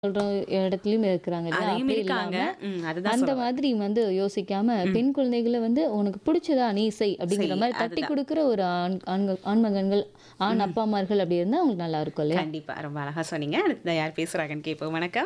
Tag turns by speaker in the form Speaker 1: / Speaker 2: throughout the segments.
Speaker 1: சொல்ற இடத்துலயும் இருக்கிறாங்க இல்லையா?
Speaker 2: அதையும்
Speaker 1: அப்படி
Speaker 2: இருக்காங்க.
Speaker 1: இல்லாம,
Speaker 2: ம். அதுதான்
Speaker 1: அந்த
Speaker 2: சொல்ல வரேன்.
Speaker 1: மாதிரி வந்து யோசிக்காம பெண் குழந்தைகள வந்து உனக்கு பிடிச்சதா நீ செய் அப்படிங்கிற
Speaker 2: செய்,
Speaker 1: மாதிரி தட்டி
Speaker 2: அதுதான்.
Speaker 1: கொடுக்குற ஒரு ஆண் ஆண்கள் ஆண்மகன்கள் ஆண் அப்பாமார்கள் அப்படி இருந்தா அவங்களுக்கு நல்லா இருக்கும் இல்லையா
Speaker 2: கண்டிப்பா ரொம்ப அழகா சொன்னீங்க அடுத்த யார் பேசுறாங்கன்னு கேட்போம் வணக்கம்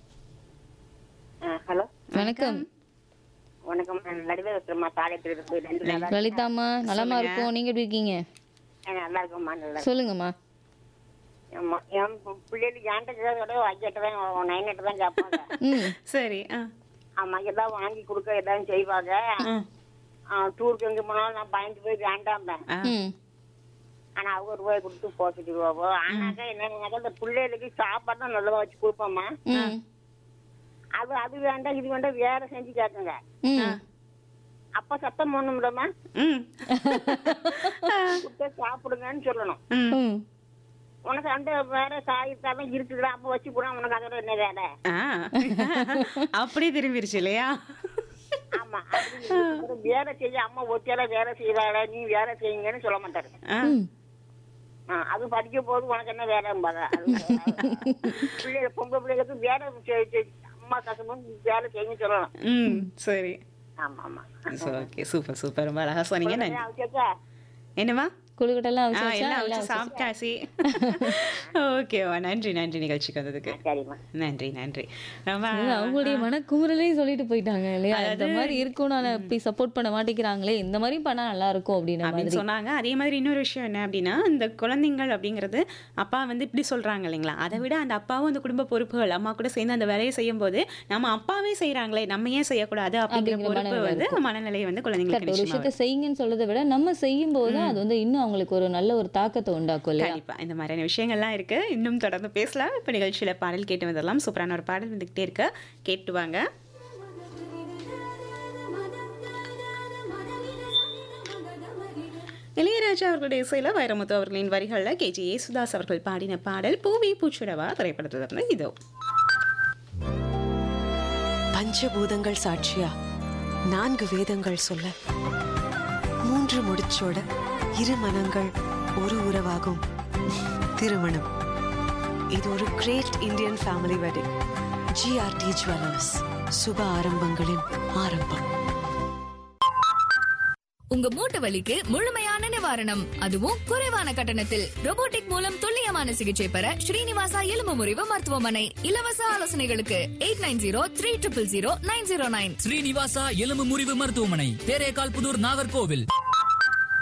Speaker 3: ஹலோ
Speaker 1: வணக்கம்
Speaker 3: வணக்கம் நான் நடுவே இருக்கிறமா பாளையத்தில் இருக்கு ரெண்டு நாளா
Speaker 1: லலிதாம்மா நலமா இருக்கும் நீங்க எப்படி இருக்கீங்க
Speaker 3: ஆ, நல்லா இருக்கும்மா நல்லா
Speaker 1: சொல்லுங்கம்மா
Speaker 3: ஆமா என் பு- பிள்ளைகளுக்கு என்கிட்ட கேட்கறத ஐக்கிட்ட தான் நைன்கிட்ட தான் கேட்பாங்க
Speaker 1: ம்
Speaker 2: சரி ஆ.
Speaker 3: ஆமா எதாவது வாங்கி கொடுக்க எதாவது செய்வாங்க
Speaker 2: ம்.
Speaker 3: ஆ, டூருக்கு எங்க போனாலும் நான் பயந்து போய் வேண்டாம்பேன்
Speaker 2: ஆ.
Speaker 1: ம்
Speaker 3: ஆனா அவங்க ரூபாய் கொடுத்து போட்டுடுவாவோ ஆனாக்கா என்னன்னாக்கா இந்த பிள்ளைகளுக்கு சாப்பாடு தான் நல்லதா வச்சு கொடுப்போம்மா
Speaker 1: ம்
Speaker 3: அது அது வேண்டாம் இது வேண்டாம் வேற செஞ்சு கேட்குங்க
Speaker 1: ம்
Speaker 3: அப்ப சத்தம் போடணும்லம்மா
Speaker 2: ம்.
Speaker 3: கொடுத்து சாப்பிடுங்கன்னு சொல்லணும்
Speaker 2: ம்.
Speaker 1: ம்
Speaker 3: உனக்கு அந்த வேற காய் தான் இருக்குதுடா அப்ப வச்சு கூட உனக்கு அதோட என்ன வேலை
Speaker 2: ஆ. அப்படியே திரும்பிருச்சு இல்லையா
Speaker 3: ஆமா அப்படி இருக்கும்போது வேலை செய்ய அம்மா ஒத்தியால வேலை செய்யறாள நீ வேலை செய்யுங்கன்னு சொல்ல மாட்டாரு
Speaker 2: ஆ.
Speaker 1: ம்
Speaker 3: ஆ, அது படிக்க போது உனக்கு என்ன வேலைம்பாங்க அது பிள்ளைகள் பொம்பளை பிள்ளைகளுக்கு வேலை செய்- செய்- அம்மா கசமும் வேலை செய்யுன்னு சொல்லணும்
Speaker 2: ம் சரி
Speaker 3: ஆமா ஆமா
Speaker 2: ஓகே சூப்பர் சூப்பர் ரொம்ப அழகா சொன்னீங்க நன்றி
Speaker 3: அவசியக்கா
Speaker 2: என்னம்மா
Speaker 1: கொழுக்கட்டெல்லாம்
Speaker 2: ஆ
Speaker 1: வச்சு
Speaker 2: எல்லாம்
Speaker 1: எல்லாம்
Speaker 2: வச்சு சாப்பிட்டாச்சு ஓகேவா நன்றி நன்றி நிகழ்ச்சிக்கு வந்ததுக்கு
Speaker 3: சரிம்மா
Speaker 2: நன்றி நன்றி ரொம்ப
Speaker 1: அது அவங்களுடைய மனக்குமுறலையும் சொல்லிட்டு போயிட்டாங்க இல்லையா இந்த மாதிரி இருக்கும் நான் இப்படி சப்போர்ட் பண்ண மாட்டேங்கிறாங்களே இந்த மாதிரி பண்ணா நல்லா இருக்கும் அப்படின்ற
Speaker 2: அப்படின்னு
Speaker 1: மாதிரி
Speaker 2: சொன்னாங்க அதே மாதிரி இன்னொரு விஷயம் என்ன அப்படின்னா இந்த குழந்தைங்கள் அப்படிங்கிறது அப்பா வந்து இப்படி சொல்றாங்க இல்லைங்களா அதை விட அந்த அப்பாவும் அந்த குடும்ப பொறுப்புகள் அம்மா கூட சேர்ந்து அந்த வேலையை செய்யும் போது நம்ம அப்பாவே செய்றாங்களே நம்ம ஏன் செய்யக்கூடாது அப்படிங்கிற
Speaker 1: அப்படிங்கிற
Speaker 2: பொறுப்பு
Speaker 1: மனநிலை
Speaker 2: வந்து மனநிலை வந்து குழந்தைங்களுக்கு
Speaker 1: கரெக்ட் ஒரு
Speaker 2: நிச்சயமா
Speaker 1: விஷயத்த செய்யுங்கன்னு சொல்றதை விட நம்ம செய்யும் போது தான் அது வந்து இன்னும் அவங்களுக்கு ஒரு நல்ல ஒரு தாக்கத்தை உண்டாக்கும் இல்லையா
Speaker 2: கண்டிப்பா இந்த மாதிரியான விஷயங்கள்லாம் இருக்கு இன்னும் தொடர்ந்து பேசலாம் இப்ப நிகழ்ச்சியில பாடல் கேட்டு வந்துடலாம் சூப்பரான ஒரு பாடல் வந்துகிட்டே இருக்கு கேட்டு வாங்க இளையராஜா அவர்களுடைய இசையில வைரமுத்து அவர்களின் வரிகள்ல கே ஜி யேசுதாஸ் அவர்கள் பாடின பாடல் பூவி பூச்சுடவா திரைப்படத்திலிருந்து இதோ
Speaker 4: பஞ்சபூதங்கள் சாட்சியா நான்கு வேதங்கள் சொல்ல மூன்று முடிச்சோட இரு மனங்கள் ஒரு உறவாகும் திருமணம் இது ஒரு great Indian family wedding GRT jewellers சுப ஆரம்பங்களின் ஆரம்பம்
Speaker 5: உங்க மூட்டு வலிக்கு முழுமையான நிவாரணம் அதுவும் குறைவான கட்டணத்தில் robotic மூலம் துல்லியமான சிகிச்சை பெற ஸ்ரீனிவாசா எலும்பு முறிவு மருத்துவமனை இலவச ஆலோசனைகளுக்கு eight nine zero three triple zero nine zero nine
Speaker 6: Srinivasa எலும்பு முறிவு மருத்துவமனை தேரேகால் புதூர் நாகர்கோவில்